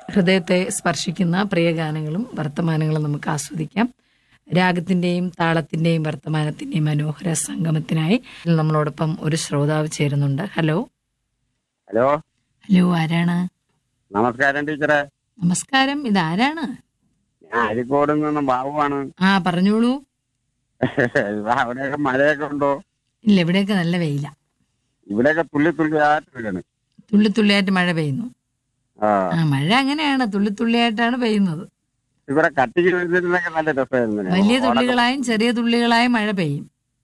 ഹൃദയത്തെ സ്പർശിക്കുന്ന പ്രിയ ഗാനങ്ങളും വർത്തമാനങ്ങളും നമുക്ക് ആസ്വദിക്കാം രാഗത്തിന്റെയും താളത്തിന്റെയും വർത്തമാനത്തിന്റെയും മനോഹര സംഗമത്തിനായി നമ്മളോടൊപ്പം ഒരു ശ്രോതാവ് ചേരുന്നുണ്ട് ഹലോ ഹലോ ഹലോ ആരാണ് നമസ്കാരം ടീച്ചറെ നമസ്കാരം ഇതാരാണ് ഞാൻ അരിക്കോട് നിന്ന് ബാബുവാണ് ആ പറഞ്ഞോളൂ അവിടെയൊക്കെ മഴയൊക്കെ ഉണ്ടോ ഇല്ല ഇവിടെയൊക്കെ നല്ല വെയില ഇവിടെയൊക്കെ തുള്ളി തുള്ളി ആയിട്ട് വീഴാണ് തുള്ളി തുള്ളിയായിട്ട് മഴ പെയ്യുന്നു ആ ആ മഴ അങ്ങനെയാണ് തുള്ളി തുള്ളിയായിട്ടാണ് പെയ്യുന്നത് ഇവിടെ കട്ടിക്ക് വെച്ചിട്ടുണ്ടെങ്കിൽ നല്ല രസമായിരുന്നു വലിയ തുള്ളികളായും ചെറിയ തുള്ളികളായും മഴ പെയ്യും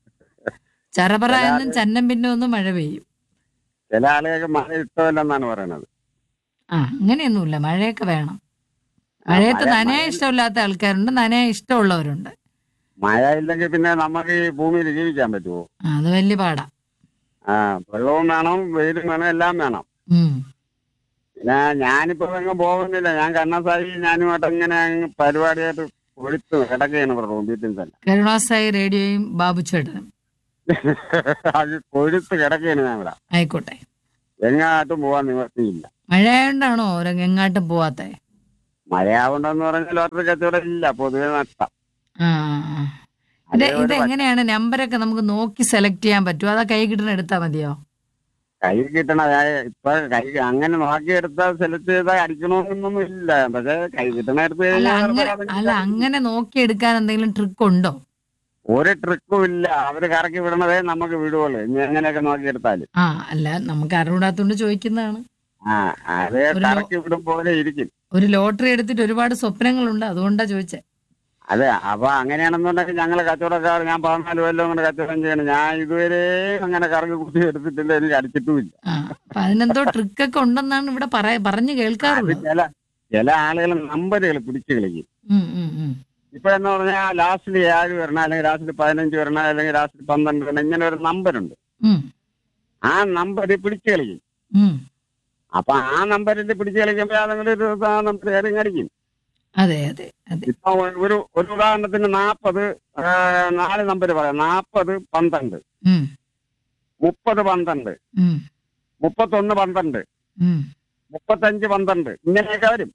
ചറപറ എന്നും ചന്നം പിന്നും ഒന്നും മഴ പെയ്യും ചില ആളുകൾക്ക് മഴ ഇഷ്ടമല്ലെന്നാണ് പറയണത് ആ അങ്ങനെയൊന്നുമില്ല മഴയൊക്കെ വേണം മഴയത്ത് മഴ- നനയാൻ മഴ- ഇഷ്ടമില്ലാത്ത ആൾക്കാരുണ്ട് നനയാൻ ഇഷ്ടമുള്ളവരുണ്ട് മഴ ഇല്ലെങ്കിൽ പിന്നെ നമുക്ക് ഈ ഭൂമിയിൽ ജീവിക്കാൻ പറ്റുമോ ആ, അത് വലിയ പാടാ ആ വെള്ളവും വേണം വെയിലും വേണം എല്ലാം വേണം ഉം പിന്നെ ഞാനിപ്പോ എങ്ങും പോകുന്നില്ല ഞാൻ കണ്ണസായി ഞാനുമായിട്ട് ഇങ്ങനെ അങ്ങ് പരിപാടിയായിട്ട് ഒളിച്ചു കിടക്കുകയാണ് ഇവിടെ വീട്ടിൽ തന്നെ കരുണാസായി റേഡിയോയും ബാബുച്ചേട്ടനും അത് കൊഴുത്ത് കിടക്കുകയാണ് ഞാൻ ഇവിടെ ആയിക്കോട്ടെ എങ്ങാട്ടും പോവാൻ നിവർത്തിയില്ല മഴയായോണ്ടാണോ ഒരു എങ്ങാട്ടും പോവാത്തെ മഴയാവുണ്ടെന്ന് പറഞ്ഞാൽ ലോട്ടറി കച്ചവടം ഇല്ല പൊതുവെ നഷ്ടം ആ ആ, ആ. ഇത് അതേ ഇത് ഒരു എങ്ങനെയാണ് നമ്പരൊക്കെ നമുക്ക് നോക്കി സെലക്ട് ചെയ്യാൻ പറ്റുമോ അതാ കൈ കിട്ടണ എടുത്താൽ മതിയോ കൈ കിട്ടണ ഞാൻ ഇപ്പൊ കൈ അങ്ങനെ നോക്കിയെടുത്താൽ സെലക്ട് ചെയ്താൽ അടിക്കണമെന്നൊന്നും ഇല്ല പക്ഷെ കൈ കിട്ടണ എടുത്ത് അല്ല കഴിഞ്ഞാൽ അങ്ങനെ വേറെ അല്ല അങ്ങനെ നോക്കി എടുക്കാൻ എന്തെങ്കിലും ട്രിക്ക് ഉണ്ടോ ഒരു ട്രിക്കും ഇല്ല അവര് കറക്കി വിടണതേ നമുക്ക് വിടുവുള്ളൂ ഇനി എങ്ങനെയൊക്കെ നോക്കിയെടുത്താല് ആ അല്ല നമുക്ക് അറിവിടാത്തോണ്ട് ചോദിക്കുന്നതാണ് ആ അത് ഒരു ലോ- കറക്കി വിടും പോലെ ഇരിക്കും ഒരു ലോട്ടറി എടുത്തിട്ട് ഒരുപാട് സ്വപ്നങ്ങളുണ്ട് അതുകൊണ്ടാ ചോദിച്ചേ അതെ അപ്പൊ അങ്ങനെയാണെന്നുണ്ടെങ്കിൽ ഞങ്ങള് കച്ചവടക്കാർ ഞാൻ പതിനാല് കൊല്ലം കൊണ്ട് കച്ചവടം ചെയ്യണം ഞാൻ ഇതുവരെ അങ്ങനെ കറക്കി കുത്തി എടുത്തിട്ടില്ല എനിക്ക് അടിച്ചിട്ടുമില്ല ആ അപ്പൊ അതിനെന്തോ ട്രിക്കൊക്കെ ഉണ്ടെന്നാണ് ഇവിടെ പറയ പറഞ്ഞു അത് കേൾക്കാറുള്ളത് ചില ചില ആളുകൾ നമ്പറുകൾ പിടിച്ചു കളിക്കും ഉം, ഉം, ഉം. ഇപ്പൊ എന്ന് പറഞ്ഞാൽ ലാസ്റ്റിൽ ഏഴ് വരണം അല്ലെങ്കിൽ ലാസ്റ്റിൽ പതിനഞ്ച് വരണം അല്ലെങ്കിൽ ലാസ്റ്റിൽ പന്ത്രണ്ട് വരണം ഇങ്ങനെ ഒരു നമ്പറുണ്ട് ഉം, ആ നമ്പർ പിടിച്ചു കളിക്കും ഉം. അപ്പൊ ആ നമ്പറിൽ പിടിച്ചു കളിക്കുമ്പോൾ ഏതെങ്കിലും ഒരു ആ നമ്പർ ഏതെങ്കിലും അടിക്കും അതെ അതെ അതെ ഇപ്പൊ ഒരു ഒരു ഉദാഹരണത്തിന് നാപ്പത് നാല് നമ്പർ പറയാം നാപ്പത് പന്ത്രണ്ട് ഉം, മുപ്പത് പന്ത്രണ്ട് ഉം, മുപ്പത്തൊന്ന് പന്ത്രണ്ട് ഉം. മുപ്പത്തഞ്ച് പന്ത്രണ്ട് ഇങ്ങനെയൊക്കെ വരും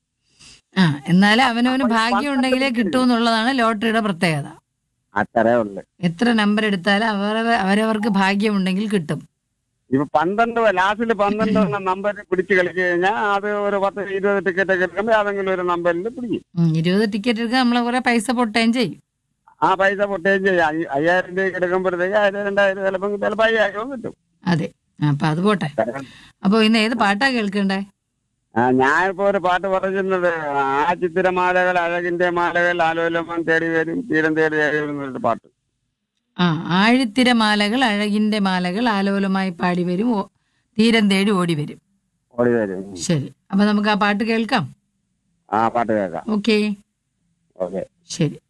ആ എന്നാലും അവനവന് അപ്പോൾ ഈ ഭാഗ്യം ഉണ്ടെങ്കിലേ പന്ത്രണ്ട് കിട്ടൂ എന്നുള്ളതാണ് ലോട്ടറിയുടെ പ്രത്യേകത അത്രേ ഉള്ളു എത്ര നമ്പർ എടുത്താലും അവരവ അവരവർക്ക് ഭാഗ്യമുണ്ടെങ്കിൽ കിട്ടും ഇപ്പൊ പന്ത്രണ്ട് ലാസ്റ്റിൽ പന്ത്രണ്ട് എന്ന നമ്പർ പിടിച്ചു കളിച്ചു കഴിഞ്ഞാൽ അത് ഒരു പത്ത് ഇരുപത് ടിക്കറ്റ് ഒക്കെ എടുക്കുമ്പോൾ ഏതെങ്കിലും ഒരു നമ്പറിൽ പിടിക്കും ഉം, ഇരുപത് ടിക്കറ്റ് എടുക്കാൻ നമ്മളെ കുറെ പൈസ പൊട്ടുകയും ചെയ്യും ആ പൈസ പൊട്ടുകയും ചെയ്യും അയ്യ- അയ്യായിരം രൂപയ്ക്ക് എടുക്കുമ്പോഴത്തേക്ക് ആയിരം രണ്ടായിരം ചിലപ്പോൾ ചിലപ്പോൾ അയ്യായിരം കിട്ടും അതെ ആ, അപ്പൊ അത് പോട്ടെ അപ്പൊ ഇന്ന് ഏത് പാട്ടാ കേൾക്കണ്ടേ ആ, ഞാനിപ്പോ ഒരു പാട്ട് പറഞ്ഞിരുന്നത് ആ ചിത്തിരമാലകൾ അഴകിന്റെ മാലകൾ ആലോലമം തേടി വരും തീരം തേടി തേടി വരും എന്നൊരു പാട്ട് ആ ആഴിത്തിര മാലകൾ അഴകിന്റെ മാലകൾ ആലോലമായി പാടി വരും ഓ- തീരം തേടി ഓടി വരും ഓടി വരും ശരി അപ്പൊ നമുക്ക് ആ പാട്ട് കേൾക്കാം ആ പാട്ട് കേൾക്കാം ഓക്കെ ഓക്കെ ശരി